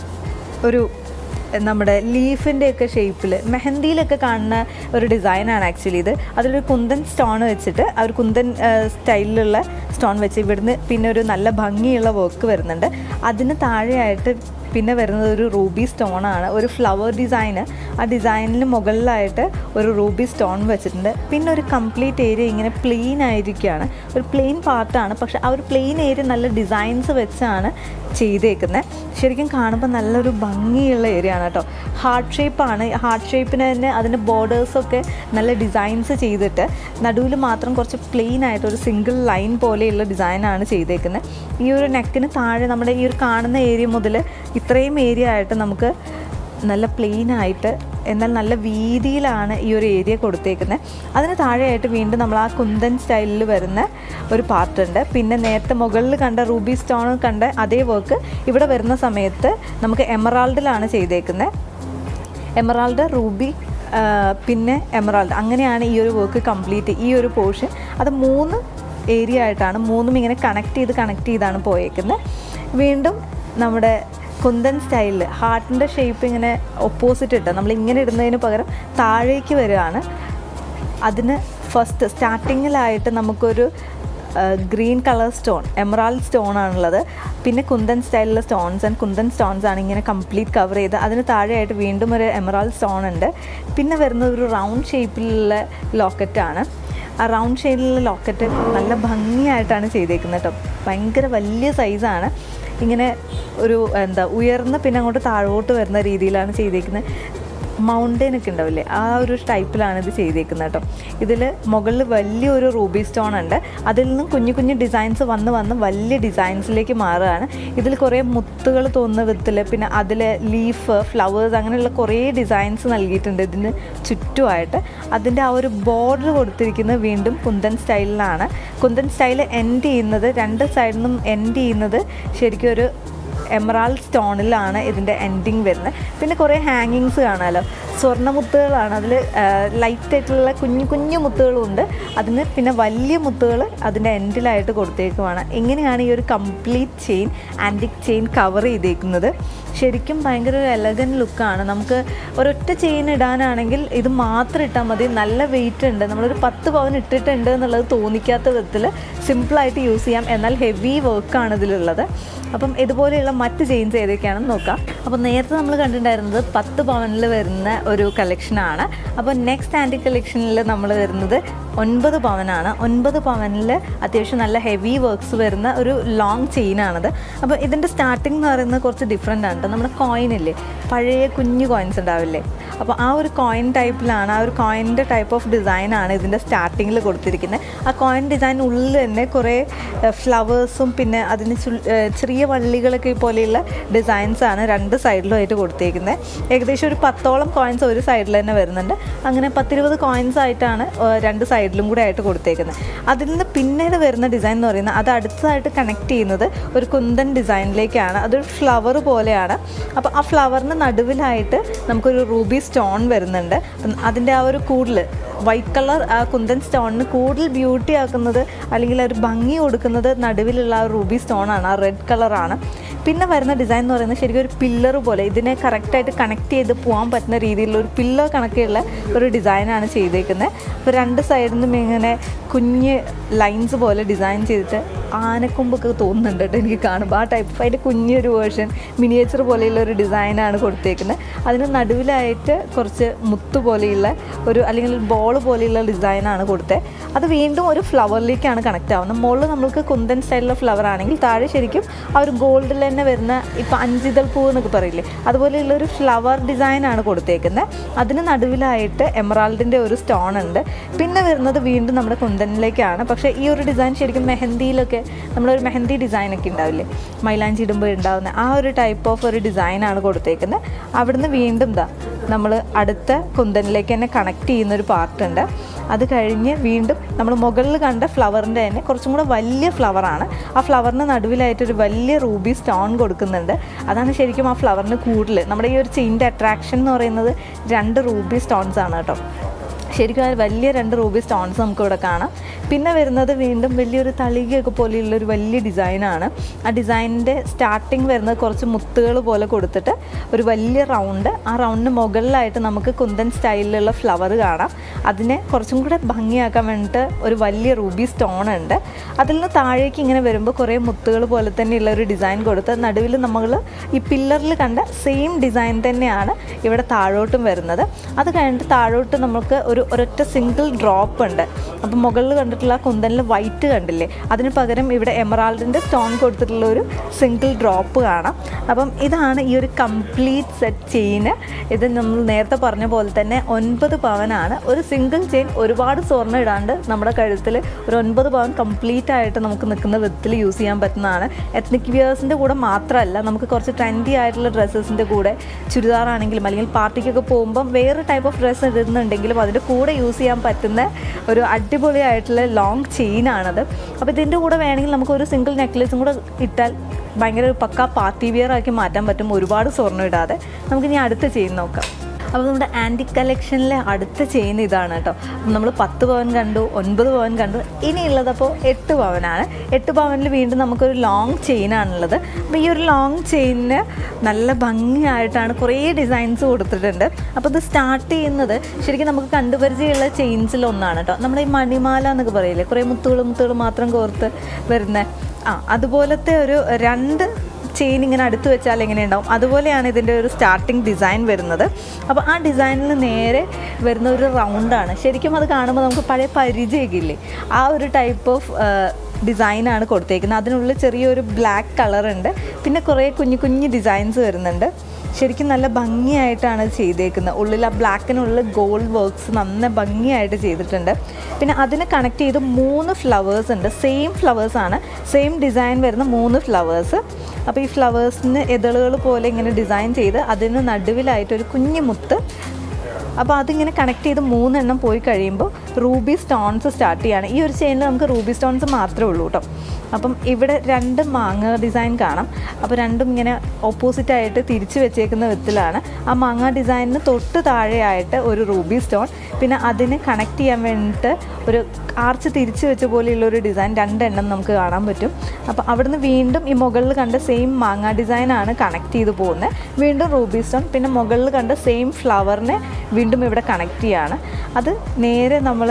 ഒരു നമ്മുടെ ലീഫിൻ്റെ ഒക്കെ ഷേപ്പിൽ മെഹന്തിയിലൊക്കെ കാണുന്ന ഒരു ഡിസൈനാണ് ആക്ച്വലി ഇത് അതിലൊരു കുന്തൻ സ്റ്റോൺ വെച്ചിട്ട് ആ ഒരു കുന്തൻ സ്റ്റൈലിലുള്ള സ്റ്റോൺ വെച്ച് ഇവിടുന്ന് പിന്നെ ഒരു നല്ല ഭംഗിയുള്ള വർക്ക് വരുന്നുണ്ട് അതിന് താഴെയായിട്ട് പിന്നെ വരുന്നത് ഒരു റൂബി സ്റ്റോൺ ആണ് ഒരു ഫ്ലവർ ഡിസൈന് ആ ഡിസൈനിന് മുകളിലായിട്ട് ഒരു റൂബി സ്റ്റോൺ വെച്ചിട്ടുണ്ട് പിന്നെ ഒരു കംപ്ലീറ്റ് ഏരിയ ഇങ്ങനെ പ്ലെയിൻ ആയിരിക്കുകയാണ് ഒരു പ്ലെയിൻ പാർട്ടാണ് പക്ഷെ ആ ഒരു പ്ലെയിൻ ഏരിയ നല്ല ഡിസൈൻസ് വെച്ചാണ് ചെയ്തേക്കുന്നത് ശരിക്കും കാണുമ്പോൾ നല്ലൊരു ഭംഗിയുള്ള ഏരിയ ആണ് കേട്ടോ ഹാർട്ട് ഷേപ്പാണ് ഹാർട്ട് ഷേപ്പിന് തന്നെ അതിൻ്റെ ബോർഡേഴ്സൊക്കെ നല്ല ഡിസൈൻസ് ചെയ്തിട്ട് നടുവിൽ മാത്രം കുറച്ച് പ്ലെയിൻ ആയിട്ട് ഒരു സിംഗിൾ ലൈൻ പോലെയുള്ള ഡിസൈനാണ് ചെയ്തേക്കുന്നത് ഈ ഒരു നെക്കിന് താഴെ നമ്മുടെ ഈ ഒരു കാണുന്ന ഏരിയ മുതൽ ഇത്രയും ഏരിയ ആയിട്ട് നമുക്ക് നല്ല പ്ലെയിൻ ആയിട്ട് എന്നാൽ നല്ല വീതിയിലാണ് ഈ ഒരു ഏരിയ കൊടുത്തേക്കുന്നത് അതിന് താഴെയായിട്ട് വീണ്ടും നമ്മൾ ആ കുന്തൻ സ്റ്റൈലിൽ വരുന്ന ഒരു പാർട്ട് ഉണ്ട് പിന്നെ നേരത്തെ മുകളിൽ കണ്ട റൂബി സ്റ്റോൺ കണ്ട അതേ വർക്ക് ഇവിടെ വരുന്ന സമയത്ത് നമുക്ക് എമറാൾഡിലാണ് ചെയ്തേക്കുന്നത് എമറാൾഡ് റൂബി പിന്നെ എമറാൾഡ് അങ്ങനെയാണ് ഈ ഒരു വർക്ക് കംപ്ലീറ്റ് ഈ ഒരു പോർഷൻ അത് മൂന്ന് ഏരിയ ആയിട്ടാണ് മൂന്നും ഇങ്ങനെ കണക്ട് ചെയ്ത് കണക്ട് ചെയ്താണ് പോയേക്കുന്നത് വീണ്ടും നമ്മുടെ കുന്തൻ സ്റ്റൈലിൽ ഹാർട്ടിൻ്റെ ഷേപ്പ് ഇങ്ങനെ ഓപ്പോസിറ്റ് ഇട്ട് നമ്മൾ ഇങ്ങനെ ഇടുന്നതിന് പകരം താഴേക്ക് വരികയാണ് അതിന് ഫസ്റ്റ് സ്റ്റാർട്ടിങ്ങിലായിട്ട് നമുക്കൊരു green colour stone emerald stone ആണുള്ളത് പിന്നെ കുന്തൻ സ്റ്റൈലിലുള്ള സ്റ്റോൺസ് ആൻഡ് കുന്തൻ സ്റ്റോൺസ് ആണ് ഇങ്ങനെ കംപ്ലീറ്റ് കവർ ചെയ്ത് അതിന് താഴെയായിട്ട് വീണ്ടും ഒരു എമറാൾഡ് സ്റ്റോൺ ഉണ്ട് പിന്നെ വരുന്നത് ഒരു റൗണ്ട് ഷേപ്പിലുള്ള ലോക്കറ്റാണ് ആ റൗണ്ട് ഷേപ്പിലുള്ള ലോക്കറ്റ് നല്ല ഭംഗിയായിട്ടാണ് ചെയ്തേക്കുന്നത് കേട്ടോ ഭയങ്കര വലിയ സൈസാണ് ഇങ്ങനെ ഒരു എന്താ ഉയർന്ന് പിന്നെ അങ്ങോട്ട് താഴോട്ട് വരുന്ന രീതിയിലാണ് ചെയ്തേക്കുന്നത് മൗണ്ടൈൻ ഒക്കെ ഉണ്ടാവില്ലേ ആ ഒരു ടൈപ്പിലാണ് ഇത് ചെയ്തേക്കുന്നത് കേട്ടോ ഇതിൽ മുകളിൽ വലിയൊരു റൂബി സ്റ്റോൺ ഉണ്ട് അതിൽ നിന്നും കുഞ്ഞു കുഞ്ഞു ഡിസൈൻസ് വന്ന് വന്ന് വലിയ ഡിസൈൻസിലേക്ക് മാറുകയാണ് ഇതിൽ കുറേ മുത്തുകൾ തോന്നുന്ന വിധത്തിൽ പിന്നെ അതിൽ ലീഫ് ഫ്ലവേഴ്സ് അങ്ങനെയുള്ള കുറേ ഡിസൈൻസ് നൽകിയിട്ടുണ്ട് ഇതിന് ചുറ്റുമായിട്ട് അതിൻ്റെ ആ ഒരു ബോർഡർ കൊടുത്തിരിക്കുന്നത് വീണ്ടും കുന്തൻ സ്റ്റൈലിലാണ് കുന്തൻ സ്റ്റൈൽ എൻഡ് ചെയ്യുന്നത് രണ്ട് സൈഡിൽ നിന്നും എൻഡ് ചെയ്യുന്നത് ശരിക്കും ഒരു എമറാൾഡ് സ്റ്റോണിലാണ് ഇതിൻ്റെ എൻഡിങ് വരുന്നത് പിന്നെ കുറേ ഹാങ്ങിങ്സ് കാണാമല്ലോ സ്വർണ്ണമുത്തുകളാണ് അതിൽ ലൈറ്റ് ആയിട്ടുള്ള കുഞ്ഞു കുഞ്ഞു മുത്തുകളുണ്ട് അതിന് പിന്നെ വലിയ മുത്തുകൾ അതിൻ്റെ എൻഡിലായിട്ട് കൊടുത്തേക്കുവാണ് ഇങ്ങനെയാണ് ഈ ഒരു complete chain antique chain cover ചെയ്തേക്കുന്നത് ശരിക്കും ഭയങ്കര ഒരു എലഗൻ ലുക്കാണ് നമുക്ക് ഒരൊറ്റ ചെയിൻ ഇടാനാണെങ്കിൽ ഇത് മാത്രം ഇട്ടാൽ മതി നല്ല വെയിറ്റ് ഉണ്ട് നമ്മളൊരു പത്ത് പവൻ ഇട്ടിട്ടുണ്ട് എന്നുള്ളത് തോന്നിക്കാത്ത വിധത്തിൽ സിമ്പിളായിട്ട് യൂസ് ചെയ്യാം എന്നാൽ ഹെവി വർക്കാണ് ഇതിലുള്ളത് അപ്പം ഇതുപോലെയുള്ള മറ്റ് ചെയിൻസ് ഏതൊക്കെയാണെന്ന് നോക്കാം അപ്പോൾ നേരത്തെ നമ്മൾ കണ്ടിട്ടുണ്ടായിരുന്നത് പത്ത് പവനിൽ വരുന്ന ഒരു കളക്ഷനാണ് അപ്പോൾ നെക്സ്റ്റ് ആൻറ്റി കളക്ഷനിൽ നമ്മൾ വരുന്നത് ഒൻപത് പവനാണ് ഒൻപത് പവനിൽ അത്യാവശ്യം നല്ല ഹെവി വർക്ക്സ് വരുന്ന ഒരു ലോങ് ചെയിനാണത് അപ്പോൾ ഇതിൻ്റെ സ്റ്റാർട്ടിംഗ് എന്ന് പറയുന്നത് കുറച്ച് ഡിഫറെൻ്റ് ആണ് കേട്ടോ നമ്മുടെ കോയിനില്ലേ പഴയ കുഞ്ഞു കോയിൻസ് ഉണ്ടാവില്ലേ അപ്പോൾ ആ ഒരു കോയിൻ ടൈപ്പിലാണ് ആ ഒരു കോയിൻ്റെ ടൈപ്പ് ഓഫ് ഡിസൈനാണ് ഇതിൻ്റെ സ്റ്റാർട്ടിങ്ങിൽ കൊടുത്തിരിക്കുന്നത് ആ കോയിൻ ഡിസൈൻ ഉള്ളിൽ തന്നെ കുറേ ഫ്ലവേഴ്സും പിന്നെ അതിന് ചുൾ- ഏഹ് ചെറിയ വള്ളികളൊക്കെ പോലെയുള്ള ഡിസൈൻസ് ആണ് രണ്ട് സൈഡിലുമായിട്ട് കൊടുത്തേക്കുന്നത് ഏകദേശം ഒരു പത്തോളം കോയിൻസ് ഒരു സൈഡിൽ തന്നെ വരുന്നുണ്ട് അങ്ങനെ പത്തിരുപത് കോയിൻസ് ആയിട്ടാണ് ഏഹ് രണ്ട് സൈഡിലും കൂടെ ആയിട്ട് കൊടുത്തേക്കുന്നത് അതിൽ നിന്ന് പിന്നീട് വരുന്ന ഡിസൈൻ എന്ന് പറയുന്നത് അത് അടുത്തതായിട്ട് കണക്ട് ചെയ്യുന്നത് ഒരു കുന്തൻ ഡിസൈനിലേക്കാണ് അതൊരു ഫ്ലവർ പോലെയാണ് അപ്പോൾ ആ ഫ്ലവറിന് നടുവിലായിട്ട് നമുക്കൊരു റൂബി സ്റ്റോൺ വരുന്നുണ്ട് അപ്പം അതിൻ്റെ ആ ഒരു കൂടുതൽ വൈറ്റ് കളർ ആ കുന്തൻ സ്റ്റോണിന് കൂടുതൽ ബ്യൂട്ടി ആക്കുന്നത് അല്ലെങ്കിൽ ആ ഒരു ഭംഗി കൊടുക്കുന്നത് നടുവിലുള്ള ആ റൂബി സ്റ്റോണാണ് ആ റെഡ് കളറാണ് പിന്നെ വരുന്ന ഡിസൈൻ എന്ന് പറയുന്നത് ശരിക്കും ഒരു പില്ലർ പോലെ ഇതിനെ കറക്റ്റായിട്ട് കണക്ട് ചെയ്ത് പോകാൻ പറ്റുന്ന രീതിയിലുള്ള ഒരു പില്ലർ കണക്കുള്ള ഒരു ഡിസൈനാണ് ചെയ്തേക്കുന്നത് അപ്പോൾ രണ്ട് സൈഡിൽ നിന്നും ഇങ്ങനെ കുഞ്ഞ് ലൈൻസ് പോലെ ഡിസൈൻ ചെയ്തിട്ട് ആനക്കൊമ്പൊക്കെ തോന്നുന്നുണ്ട് കേട്ടോ എനിക്ക് കാണുമ്പോൾ ആ ടൈപ്പ് അതിൻ്റെ കുഞ്ഞൊരു വേർഷൻ മിനിയേച്ചർ പോലെയുള്ള ഒരു ഡിസൈനാണ് കൊടുത്തേക്കുന്നത് അതിന് നടുവിലായിട്ട് കുറച്ച് മുത്ത് പോലെയുള്ള ഒരു അല്ലെങ്കിൽ ബോൾ പോലെയുള്ള ഡിസൈനാണ് കൊടുത്തത് അത് വീണ്ടും ഒരു ഫ്ലവറിലേക്കാണ് കണക്റ്റ് ആവുന്നത് മുകളിൽ നമ്മൾക്ക് കുന്തൻ സ്റ്റൈലിലുള്ള ഫ്ലവർ ആണെങ്കിൽ താഴെ ശരിക്കും ആ ഒരു ഗോൾഡിൽ തന്നെ വരുന്ന ഇപ്പം അഞ്ചിതൾ പൂ എന്നൊക്കെ പറയില്ലേ അതുപോലെയുള്ള ഒരു ഫ്ലവർ ഡിസൈനാണ് കൊടുത്തേക്കുന്നത് അതിന് നടുവിലായിട്ട് എമറാൾഡിൻ്റെ ഒരു സ്റ്റോൺ ഉണ്ട് പിന്നെ വരുന്നത് വീണ്ടും നമ്മുടെ കുന്തനിലേക്കാണ് പക്ഷേ ഈ ഒരു ഡിസൈൻ ശരിക്കും മെഹന്തിയിലൊക്കെ നമ്മളൊരു മെഹന്തി ഡിസൈനൊക്കെ ഉണ്ടാവില്ലേ മൈലാഞ്ചി ഇടുമ്പോൾ ഉണ്ടാവുന്ന ആ ഒരു ടൈപ്പ് ഓഫ് ഒരു ഡിസൈനാണ് കൊടുത്തേക്കുന്നത് അവിടുന്ന് വീണ്ടും ദാ നമ്മൾ അടുത്ത കുന്തനിലേക്ക് തന്നെ കണക്ട് ചെയ്യുന്ന ഒരു പാർട്ടുണ്ട് അത് കഴിഞ്ഞ് വീണ്ടും നമ്മൾ മുകളിൽ കണ്ട ഫ്ലവറിൻ്റെ തന്നെ കുറച്ചും കൂടെ വലിയ ഫ്ലവറാണ് ആ ഫ്ലവറിന് നടുവിലായിട്ട് ഒരു വലിയ റൂബി സ്റ്റോൺ കൊടുക്കുന്നുണ്ട് അതാണ് ശരിക്കും ആ ഫ്ലവറിന് കൂടുതൽ നമ്മുടെ ഈ ഒരു ചെയിൻ്റെ അട്രാക്ഷൻ എന്ന് പറയുന്നത് രണ്ട് റൂബി സ്റ്റോൺസ് ആണ് കേട്ടോ ശരിക്കും ആ വലിയ രണ്ട് റൂബി സ്റ്റോൺസ് നമുക്ക് ഇവിടെ കാണാം പിന്നെ വരുന്നത് വീണ്ടും വലിയൊരു തളികയൊക്കെ പോലെയുള്ള ഒരു വലിയ ഡിസൈനാണ് ആ ഡിസൈനിൻ്റെ സ്റ്റാർട്ടിങ് വരുന്നത് കുറച്ച് മുത്തുകൾ പോലെ കൊടുത്തിട്ട് ഒരു വലിയ റൗണ്ട് ആ റൗണ്ടിന് മുകളിലായിട്ട് നമുക്ക് കുന്തൻ സ്റ്റൈലിലുള്ള ഫ്ലവർ കാണാം അതിനെ കുറച്ചും കൂടെ ഭംഗിയാക്കാൻ വേണ്ടിയിട്ട് ഒരു വലിയ റൂബി സ്റ്റോൺ ഉണ്ട് അതിൽ നിന്ന് താഴേക്ക് ഇങ്ങനെ വരുമ്പോൾ കുറേ മുത്തുകൾ പോലെ തന്നെയുള്ള ഒരു ഡിസൈൻ കൊടുത്ത് നടുവിൽ നമ്മൾ ഈ പില്ലറിൽ കണ്ട സെയിം ഡിസൈൻ തന്നെയാണ് ഇവിടെ താഴോട്ടും വരുന്നത് അത് കഴിഞ്ഞിട്ട് താഴോട്ട് നമുക്ക് ഒരു ഒരൊറ്റ സിംഗിൾ ഡ്രോപ്പ് ഉണ്ട് അപ്പം മുകളിൽ കണ്ടിട്ടുള്ള ആ കുന്തനിൽ വൈറ്റ് കണ്ടില്ലേ അതിന് പകരം ഇവിടെ എമറാൾഡിൻ്റെ സ്റ്റോൺ കൊടുത്തിട്ടുള്ള ഒരു സിംഗിൾ ഡ്രോപ്പ് കാണാം അപ്പം ഇതാണ് ഈ ഒരു കംപ്ലീറ്റ് സെറ്റ് ചെയിന് ഇത് നമ്മൾ നേരത്തെ പറഞ്ഞ പോലെ തന്നെ ഒൻപത് പവനാണ് ഒരു സിംഗിൾ ചെയിൻ ഒരുപാട് സ്വർണ്ണം ഇടാണ്ട് നമ്മുടെ കഴുത്തിൽ ഒരു ഒൻപത് പവൻ കംപ്ലീറ്റ് ആയിട്ട് നമുക്ക് നിൽക്കുന്ന വിധത്തിൽ യൂസ് ചെയ്യാൻ പറ്റുന്നതാണ് എത്നിക് വിയേഴ്സിൻ്റെ കൂടെ മാത്രമല്ല നമുക്ക് കുറച്ച് ട്രെൻഡി ആയിട്ടുള്ള ഡ്രസ്സസിൻ്റെ കൂടെ ചുരിദാറാണെങ്കിലും അല്ലെങ്കിൽ പാർട്ടിക്കൊക്കെ പോകുമ്പം വേറെ ടൈപ്പ് ഓഫ് ഡ്രസ്സ് ഇടുന്നുണ്ടെങ്കിലും അതിൻ്റെ കൂടെ യൂസ് ചെയ്യാൻ പറ്റുന്ന ഒരു അടിപൊളിയായിട്ടുള്ള ലോങ് ചെയിനാണത് അപ്പോൾ ഇതിൻ്റെ കൂടെ വേണമെങ്കിൽ നമുക്ക് ഒരു സിംഗിൾ നെക്ലേസും കൂടെ ഇട്ടാൽ ഭയങ്കര ഒരു പക്ക പാർട്ടി വിയർ ആക്കി മാറ്റാൻ പറ്റും ഒരുപാട് സ്വർണ്ണം ഇടാതെ നമുക്ക് ഇനി അടുത്ത ചെയിൻ നോക്കാം അപ്പോൾ നമ്മുടെ ആൻറ്റി കളക്ഷനിലെ അടുത്ത ചെയിൻ ഇതാണ് കേട്ടോ നമ്മൾ പത്ത് പവൻ കണ്ടു ഒൻപത് പവൻ കണ്ടു ഇനിയുള്ളത് അപ്പോൾ എട്ട് പവനാണ് എട്ട് പവനിൽ വീണ്ടും നമുക്കൊരു ലോങ് ചെയിനാണുള്ളത് അപ്പോൾ ഈ ഒരു ലോങ് ചെയിനിന് നല്ല ഭംഗിയായിട്ടാണ് കുറേ ഡിസൈൻസ് കൊടുത്തിട്ടുണ്ട് അപ്പോൾ ഇത് സ്റ്റാർട്ട് ചെയ്യുന്നത് ശരിക്കും നമുക്ക് കണ്ടുപരിചയമുള്ള ചെയിൻസിൽ ഒന്നാണ് കേട്ടോ നമ്മുടെ ഈ മണിമാല എന്നൊക്കെ പറയില്ലേ കുറേ മുത്തുകൾ മുത്തുകൾ മാത്രം കോർത്ത് വരുന്ന ആ അതുപോലത്തെ ഒരു രണ്ട് ചെയിൻ ഇങ്ങനെ അടുത്ത് വെച്ചാൽ എങ്ങനെ ഉണ്ടാവും അതുപോലെയാണ് ഇതിൻ്റെ ഒരു സ്റ്റാർട്ടിങ് ഡിസൈൻ വരുന്നത് അപ്പോൾ ആ ഡിസൈനിൽ നേരെ വരുന്ന ഒരു റൗണ്ടാണ് ശരിക്കും അത് കാണുമ്പോൾ നമുക്ക് പഴയ പരിചയമൊക്കെ ഇല്ലേ ആ ഒരു ടൈപ്പ് ഓഫ് ഡിസൈനാണ് കൊടുത്തേക്കുന്നത് അതിനുള്ളിൽ ചെറിയൊരു ബ്ലാക്ക് കളർ ഉണ്ട് പിന്നെ കുറേ കുഞ്ഞു കുഞ്ഞു ഡിസൈൻസ് വരുന്നുണ്ട് ശരിക്കും നല്ല ഭംഗിയായിട്ടാണ് ഇത് ചെയ്തേക്കുന്നത് ഉള്ളിൽ ആ ബ്ലാക്കിനുള്ളിൽ ഗോൾഡ് വർക്ക്സ് നന്ന ഭംഗിയായിട്ട് ചെയ്തിട്ടുണ്ട് പിന്നെ അതിനെ കണക്ട് ചെയ്ത് മൂന്ന് ഫ്ലവേഴ്സ് ഉണ്ട് സെയിം ഫ്ലവേഴ്സാണ് സെയിം ഡിസൈൻ വരുന്ന മൂന്ന് ഫ്ലവേഴ്സ് അപ്പോൾ ഈ ഫ്ലവേഴ്സിന് എതളുകൾ പോലെ ഇങ്ങനെ ഡിസൈൻ ചെയ്ത് അതിന് നടുവിലായിട്ട് ഒരു കുഞ്ഞു മുത്ത് അപ്പോൾ അതിങ്ങനെ കണക്ട് ചെയ്ത് മൂന്നെണ്ണം പോയി കഴിയുമ്പോൾ റൂബി സ്റ്റോൺസ് സ്റ്റാർട്ട് ചെയ്യാണ് ഈ ഒരു ചെയിനിൽ നമുക്ക് റൂബി സ്റ്റോൺസ് മാത്രമേ ഉള്ളൂ കേട്ടോ അപ്പം ഇവിടെ രണ്ട് മാങ്ങ ഡിസൈൻ കാണാം അപ്പോൾ രണ്ടും ഇങ്ങനെ ഓപ്പോസിറ്റ് ആയിട്ട് തിരിച്ച് വെച്ചേക്കുന്ന വിധത്തിലാണ് ആ മാങ്ങ ഡിസൈനിന് തൊട്ട് താഴെയായിട്ട് ഒരു റൂബി സ്റ്റോൺ പിന്നെ അതിനെ കണക്ട് ചെയ്യാൻ വേണ്ടിയിട്ട് ഒരു ആർച്ച് തിരിച്ച് വെച്ച പോലെയുള്ള ഒരു ഡിസൈൻ രണ്ടെണ്ണം നമുക്ക് കാണാൻ പറ്റും അപ്പോൾ അവിടുന്ന് വീണ്ടും ഈ മുകളിൽ കണ്ട സെയിം മാങ്ങ ഡിസൈനാണ് കണക്ട് ചെയ്ത് പോകുന്നത് വീണ്ടും റൂബി സ്റ്റോൺ പിന്നെ മുകളിൽ കണ്ട സെയിം ഫ്ലവറിനെ വീണ്ടും ഇവിടെ കണക്ട് ചെയ്യാണ് അത് നേരെ നമ്മൾ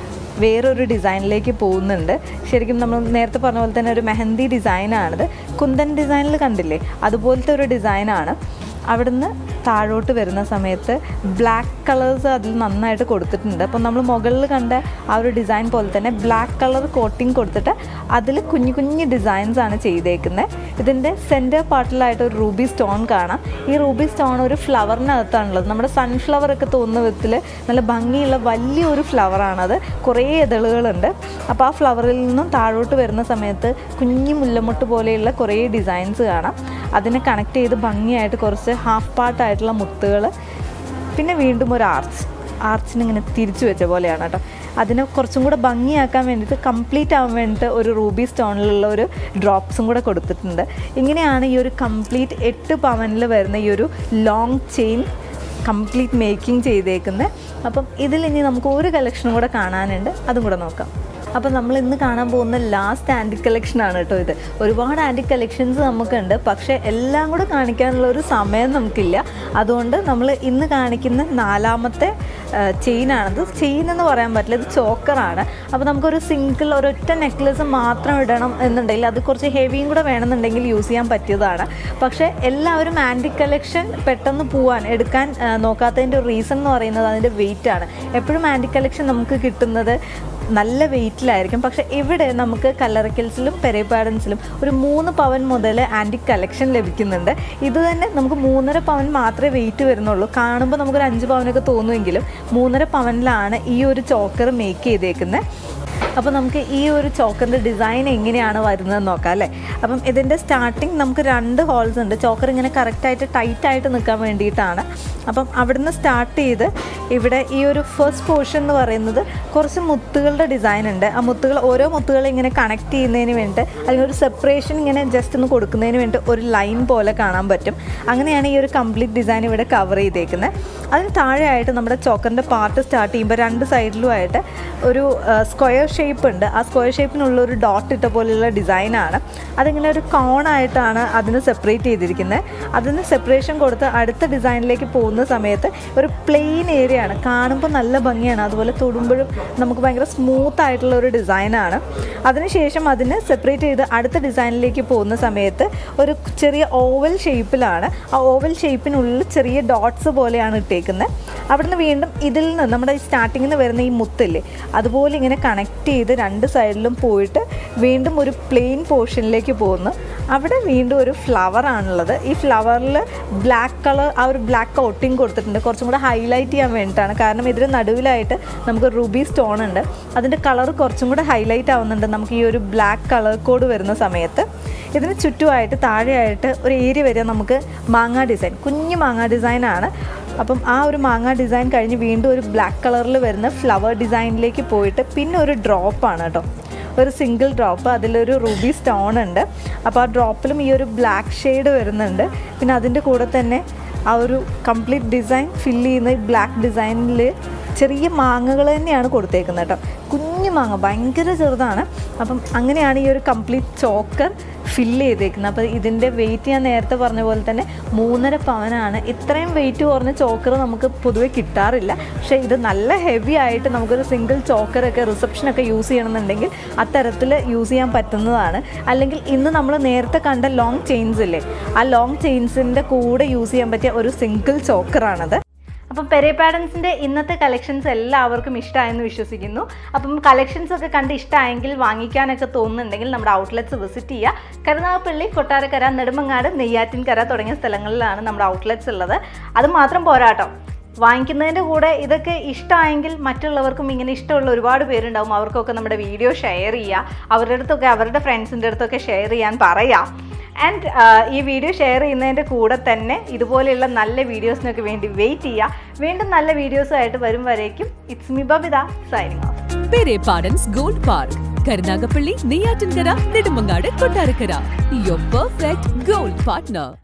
വേറൊരു ഡിസൈനിലേക്ക് പോകുന്നുണ്ട് ശരിക്കും നമ്മൾ നേരത്തെ പറഞ്ഞ പോലെ തന്നെ ഒരു മെഹന്തി ഡിസൈനാണിത് കുന്തൻ ഡിസൈനിൽ കണ്ടില്ലേ അതുപോലത്തെ ഒരു ഡിസൈനാണ് അവിടുന്ന് താഴോട്ട് വരുന്ന സമയത്ത് ബ്ലാക്ക് കളേഴ്സ് അതിൽ നന്നായിട്ട് കൊടുത്തിട്ടുണ്ട് അപ്പോൾ നമ്മൾ മുകളിൽ കണ്ട ആ ഒരു ഡിസൈൻ പോലെ തന്നെ ബ്ലാക്ക് കളർ കോട്ടിങ് കൊടുത്തിട്ട് അതിൽ കുഞ്ഞു കുഞ്ഞു ഡിസൈൻസ് ആണ് ചെയ്തേക്കുന്നത് ഇതിൻ്റെ സെൻറ്റർ പാർട്ടിലായിട്ട് ഒരു റൂബി സ്റ്റോൺ കാണാം ഈ റൂബി സ്റ്റോൺ ഒരു ഫ്ലവറിനകത്താണുള്ളത് നമ്മുടെ സൺഫ്ലവർ ഒക്കെ തോന്നുന്ന വിധത്തിൽ നല്ല ഭംഗിയുള്ള വലിയൊരു ഫ്ലവറാണത് കുറേ ഇതളുകളുണ്ട് അപ്പോൾ ആ ഫ്ലവറിൽ നിന്നും താഴോട്ട് വരുന്ന സമയത്ത് കുഞ്ഞു മുല്ലമുട്ട് പോലെയുള്ള കുറേ ഡിസൈൻസ് കാണാം അതിനെ കണക്ട് ചെയ്ത് ഭംഗിയായിട്ട് കുറച്ച് ഹാഫ് പാർട്ടായിട്ടുള്ള മുത്തുകൾ പിന്നെ വീണ്ടും ഒരു ആർച്ച് ആർച്ചിന് ഇങ്ങനെ തിരിച്ചു വെച്ച പോലെയാണ് കേട്ടോ അതിനെ കുറച്ചും കൂടെ ഭംഗിയാക്കാൻ വേണ്ടിയിട്ട് കംപ്ലീറ്റ് ആവാൻ വേണ്ടിയിട്ട് ഒരു റൂബി സ്റ്റോണിലുള്ള ഒരു ഡ്രോപ്സും കൂടെ കൊടുത്തിട്ടുണ്ട് ഇങ്ങനെയാണ് ഈ ഒരു കംപ്ലീറ്റ് എട്ട് പവനിൽ വരുന്ന ഈ ഒരു ലോങ് ചെയിൻ കംപ്ലീറ്റ് മേക്കിംഗ് ചെയ്തേക്കുന്നത് അപ്പം ഇതിൽ ഇനി നമുക്ക് ഒരു കളക്ഷനും കൂടെ കാണാനുണ്ട് അതും കൂടെ നോക്കാം അപ്പോൾ നമ്മൾ ഇന്ന് കാണാൻ പോകുന്ന ലാസ്റ്റ് ആൻറ്റി കളക്ഷനാണ് കേട്ടോ ഇത് ഒരുപാട് ആൻറ്റി കളക്ഷൻസ് നമുക്കുണ്ട് പക്ഷേ എല്ലാം കൂടെ കാണിക്കാനുള്ള ഒരു സമയം നമുക്കില്ല അതുകൊണ്ട് നമ്മൾ ഇന്ന് കാണിക്കുന്ന നാലാമത്തെ ചെയിനാണത് ചെയിൻ എന്ന് പറയാൻ പറ്റില്ല ഇത് ചോക്കറാണ് അപ്പോൾ നമുക്കൊരു സിംഗിൾ ഒരൊറ്റ നെക്ലസ് മാത്രം ഇടണം എന്നുണ്ടെങ്കിൽ അത് കുറച്ച് ഹെവിയും കൂടെ വേണമെന്നുണ്ടെങ്കിൽ യൂസ് ചെയ്യാൻ പറ്റിയതാണ് പക്ഷേ എല്ലാവരും ആൻറ്റി കളക്ഷൻ പെട്ടെന്ന് പോവാൻ എടുക്കാൻ ആ, നോക്കാത്തതിൻ്റെ ഒരു റീസൺ എന്ന് പറയുന്നത് അതിൻ്റെ വെയിറ്റ് ആണ് എപ്പോഴും ആൻറ്റി കളക്ഷൻ നമുക്ക് കിട്ടുന്നത് നല്ല വെയിറ്റിലായിരിക്കും പക്ഷേ ഇവിടെ നമുക്ക് കല്ലറക്കൽസിലും പെരേപാഡൻസിലും ഒരു മൂന്ന് പവൻ മുതൽ ആൻറ്റി കളക്ഷൻ ലഭിക്കുന്നുണ്ട് ഇത് തന്നെ നമുക്ക് മൂന്നര പവൻ മാത്രമേ വെയിറ്റ് വരുന്നുള്ളൂ കാണുമ്പോൾ നമുക്കൊരു അഞ്ച് പവനൊക്കെ തോന്നുമെങ്കിലും മൂന്നര പവനിലാണ് ഈ ഒരു ചോക്കർ മേക്ക് ചെയ്തേക്കുന്നത് അപ്പോൾ നമുക്ക് ഈ ഒരു ചോക്കറിൻ്റെ ഡിസൈൻ എങ്ങനെയാണ് വരുന്നതെന്ന് നോക്കാം അല്ലേ അപ്പം ഇതിൻ്റെ സ്റ്റാർട്ടിങ് നമുക്ക് രണ്ട് ഹോൾസ് ഉണ്ട് ചോക്കർ ഇങ്ങനെ കറക്റ്റായിട്ട് ടൈറ്റായിട്ട് നിൽക്കാൻ വേണ്ടിയിട്ടാണ് അപ്പം അവിടുന്ന് സ്റ്റാർട്ട് ചെയ്ത് ഇവിടെ ഈ ഒരു ഫസ്റ്റ് പോർഷൻ എന്ന് പറയുന്നത് കുറച്ച് മുത്തുകളുടെ ഡിസൈൻ ഉണ്ട് ആ മുത്തുകൾ ഓരോ മുത്തുകൾ ഇങ്ങനെ കണക്ട് ചെയ്യുന്നതിന് വേണ്ടി അല്ലെങ്കിൽ ഒരു സെപ്പറേഷൻ ഇങ്ങനെ ജസ്റ്റ് ഒന്ന് കൊടുക്കുന്നതിന് വേണ്ടി ഒരു ലൈൻ പോലെ കാണാൻ പറ്റും അങ്ങനെയാണ് ഈ ഒരു കംപ്ലീറ്റ് ഡിസൈൻ ഇവിടെ കവർ ചെയ്തേക്കുന്നത് അതിന് താഴെയായിട്ട് നമ്മുടെ ചോക്കറിൻ്റെ പാർട്ട് സ്റ്റാർട്ട് ചെയ്യുമ്പോൾ രണ്ട് സൈഡിലുമായിട്ട് ഒരു സ്ക്വയർ ഷേപ്പ് ഉണ്ട് ആ സ്ക്വയർ ഷേപ്പിനുള്ള ഒരു ഡോട്ട് ഇട്ട പോലെയുള്ള ഡിസൈനാണ് അതിങ്ങനെ ഒരു കോണായിട്ടാണ് അതിന് സെപ്പറേറ്റ് ചെയ്തിരിക്കുന്നത് അതിന് സെപ്പറേഷൻ കൊടുത്ത് അടുത്ത ഡിസൈനിലേക്ക് പോകുന്ന സമയത്ത് ഒരു പ്ലെയിൻ ഏരിയ ആണ് കാണുമ്പോൾ നല്ല ഭംഗിയാണ് അതുപോലെ തൊടുമ്പോഴും നമുക്ക് ഭയങ്കര സ്മൂത്ത് ആയിട്ടുള്ള ഒരു ഡിസൈനാണ് അതിനുശേഷം അതിന് സെപ്പറേറ്റ് ചെയ്ത് അടുത്ത ഡിസൈനിലേക്ക് പോകുന്ന സമയത്ത് ഒരു ചെറിയ ഓവൽ ഷേപ്പിലാണ് ആ ഓവൽ ഷേപ്പിനുള്ളിൽ ചെറിയ ഡോട്ട്സ് പോലെയാണ് ഇട്ടേക്കുന്നത് അവിടുന്ന് വീണ്ടും ഇതിൽ നിന്ന് നമ്മുടെ ഈ സ്റ്റാർട്ടിങ്ങിൽ നിന്ന് വരുന്ന ഈ മുത്തില്ലേ അതുപോലെ ഇങ്ങനെ കണക്ട് ചെയ്ത് രണ്ട് സൈഡിലും പോയിട്ട് വീണ്ടും ഒരു പ്ലെയിൻ പോർഷനിലേക്ക് പോകുന്നു അവിടെ വീണ്ടും ഒരു ഫ്ലവർ ആണുള്ളത് ഈ ഫ്ലവറിൽ ബ്ലാക്ക് കളർ ആ ഒരു ബ്ലാക്ക് കോട്ടിങ് കൊടുത്തിട്ടുണ്ട് കുറച്ചും കൂടെ ഹൈലൈറ്റ് ചെയ്യാൻ വേണ്ടിയിട്ടാണ് കാരണം ഇതിന് നടുവിലായിട്ട് നമുക്ക് റൂബി സ്റ്റോൺ ഉണ്ട് അതിൻ്റെ കളർ കുറച്ചും കൂടെ ഹൈലൈറ്റ് ആവുന്നുണ്ട് നമുക്ക് ഈ ഒരു ബ്ലാക്ക് കളർ കോഡ് വരുന്ന സമയത്ത് ഇതിന് ചുറ്റുമായിട്ട് താഴെയായിട്ട് ഒരു ഏരിയ വരെ നമുക്ക് മാങ്ങ ഡിസൈൻ കുഞ്ഞു മാങ്ങ ഡിസൈനാണ് അപ്പം ആ ഒരു മാങ്ങ ഡിസൈൻ കഴിഞ്ഞ് വീണ്ടും ഒരു ബ്ലാക്ക് കളറിൽ വരുന്ന ഫ്ലവർ ഡിസൈനിലേക്ക് പോയിട്ട് പിന്നെ ഒരു ഡ്രോപ്പാണ് കേട്ടോ ഒരു സിംഗിൾ ഡ്രോപ്പ് അതിലൊരു റൂബി സ്റ്റോൺ ഉണ്ട് അപ്പോൾ ആ ഡ്രോപ്പിലും ഈ ഒരു ബ്ലാക്ക് ഷെയ്ഡ് വരുന്നുണ്ട് പിന്നെ അതിൻ്റെ കൂടെ തന്നെ ആ ഒരു കംപ്ലീറ്റ് ഡിസൈൻ ഫില്ല് ചെയ്യുന്ന ഈ ബ്ലാക്ക് ഡിസൈനിൽ ചെറിയ മാങ്ങകൾ തന്നെയാണ് കൊടുത്തേക്കുന്നത് കേട്ടോ കുഞ്ഞു മാങ്ങ ഭയങ്കര ചെറുതാണ് അപ്പം അങ്ങനെയാണ് ഈ ഒരു കംപ്ലീറ്റ് ചോക്കർ ഫില്ല് ചെയ്തേക്കുന്നത് അപ്പോൾ ഇതിൻ്റെ വെയിറ്റ് ഞാൻ നേരത്തെ പറഞ്ഞ പോലെ തന്നെ മൂന്നര പവനാണ് ഇത്രയും വെയിറ്റ് കുറഞ്ഞ ചോക്കർ നമുക്ക് പൊതുവേ കിട്ടാറില്ല പക്ഷേ ഇത് നല്ല ഹെവി ആയിട്ട് നമുക്കൊരു സിംഗിൾ ചോക്കറൊക്കെ റിസപ്ഷനൊക്കെ യൂസ് ചെയ്യണമെന്നുണ്ടെങ്കിൽ അത്തരത്തിൽ യൂസ് ചെയ്യാൻ പറ്റുന്നതാണ് അല്ലെങ്കിൽ ഇന്ന് നമ്മൾ നേരത്തെ കണ്ട ലോങ് ചെയിൻസ് ഇല്ലേ ആ ലോങ് ചെയിൻസിൻ്റെ കൂടെ യൂസ് ചെയ്യാൻ പറ്റിയ ഒരു സിംഗിൾ ചോക്കറാണത് അപ്പം പെരേ പാഡൻസിൻ്റെ ഇന്നത്തെ കളക്ഷൻസ് എല്ലാവർക്കും ഇഷ്ടമായെന്ന് വിശ്വസിക്കുന്നു അപ്പം കളക്ഷൻസ് ഒക്കെ കണ്ട് ഇഷ്ടമായെങ്കിൽ വാങ്ങിക്കാനൊക്കെ തോന്നുന്നുണ്ടെങ്കിൽ നമ്മുടെ ഔട്ട്ലെറ്റ്സ് വിസിറ്റ് ചെയ്യുക കരുനാഗപ്പള്ളി കൊട്ടാരക്കര നെടുമങ്ങാട് നെയ്യാറ്റിൻകര തുടങ്ങിയ സ്ഥലങ്ങളിലാണ് നമ്മുടെ ഔട്ട്ലെറ്റ്സ് ഉള്ളത് അത് മാത്രം പോരാട്ടോ വാങ്ങിക്കുന്നതിൻ്റെ കൂടെ ഇതൊക്കെ ഇഷ്ടമായെങ്കിൽ മറ്റുള്ളവർക്കും ഇങ്ങനെ ഇഷ്ടമുള്ള ഒരുപാട് പേരുണ്ടാവും അവർക്കൊക്കെ നമ്മുടെ വീഡിയോ ഷെയർ ചെയ്യുക അവരുടെ അടുത്തൊക്കെ അവരുടെ ഫ്രണ്ട്സിൻ്റെ അടുത്തൊക്കെ ഷെയർ ചെയ്യാൻ പറയാം ആൻഡ് ഈ വീഡിയോ ഷെയർ ചെയ്യുന്നതിൻ്റെ കൂടെ തന്നെ ഇതുപോലെയുള്ള നല്ല വീഡിയോസിനൊക്കെ വേണ്ടി വെയിറ്റ് ചെയ്യുക വീണ്ടും നല്ല വീഡിയോസുമായിട്ട് വരും വരേക്കും it's me Babitha signing off പെരേ പാഡൻസ് gold park Karunagappally Neyyattinkara Nedumangad Kottarakkara your perfect gold partner